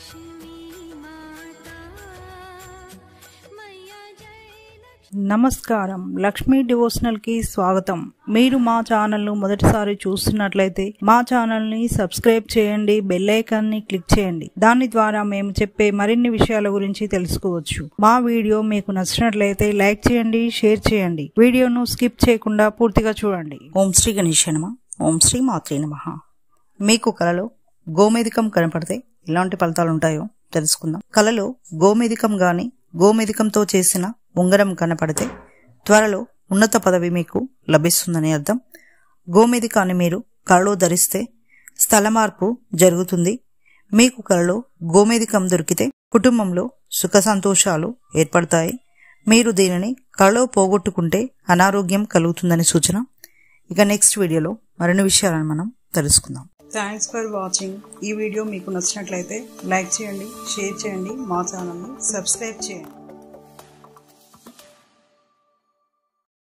నమస్కారం లక్ష్మీ డివోషనల్ కి స్వాగతం మీరు మా ఛానల్ ను మొదటిసారి చూస్తున్నట్లయితే మా ఛానల్ ని సబ్స్క్రైబ్ చేయండి బెల్ ఐకాన్ ని క్లిక్ చేయండి దాని ద్వారా మేము చెప్పే మరిన్ని విషయాల గురించి తెలుసుకోవచ్చు మా వీడియో మీకు నచ్చినట్లయితే లైక్ చేయండి షేర్ చేయండి వీడియోను స్కిప్ చేయకుండా పూర్తిగా చూడండి ఓం శ్రీ గణేశ నమ ఓం శ్రీ మాత్రే నమ మీకు కలలో గోమేధికం కనపడితే ఎలాంటి ఫలితాలు ఉంటాయో తెలుసుకుందాం కలలో గోమేధికం గాని గోమేధికంతో చేసిన ఉంగరం కనపడితే త్వరలో ఉన్నత పదవి మీకు లభిస్తుందని అర్థం గోమేధికాన్ని మీరు కలలో ధరిస్తే స్థల మార్పు జరుగుతుంది మీకు కలలో గోమేధికం దొరికితే కుటుంబంలో సుఖ సంతోషాలు ఏర్పడతాయి మీరు దీనిని కలలో పోగొట్టుకుంటే అనారోగ్యం కలుగుతుందని సూచన ఇక నెక్స్ట్ వీడియోలో మరిన్ని విషయాలను మనం తెలుసుకుందాం థ్యాంక్స్ ఫర్ వాచింగ్ ఈ వీడియో మీకు నచ్చినట్లయితే లైక్ చేయండి షేర్ చేయండి మా ఛానల్ని సబ్స్క్రైబ్ చేయండి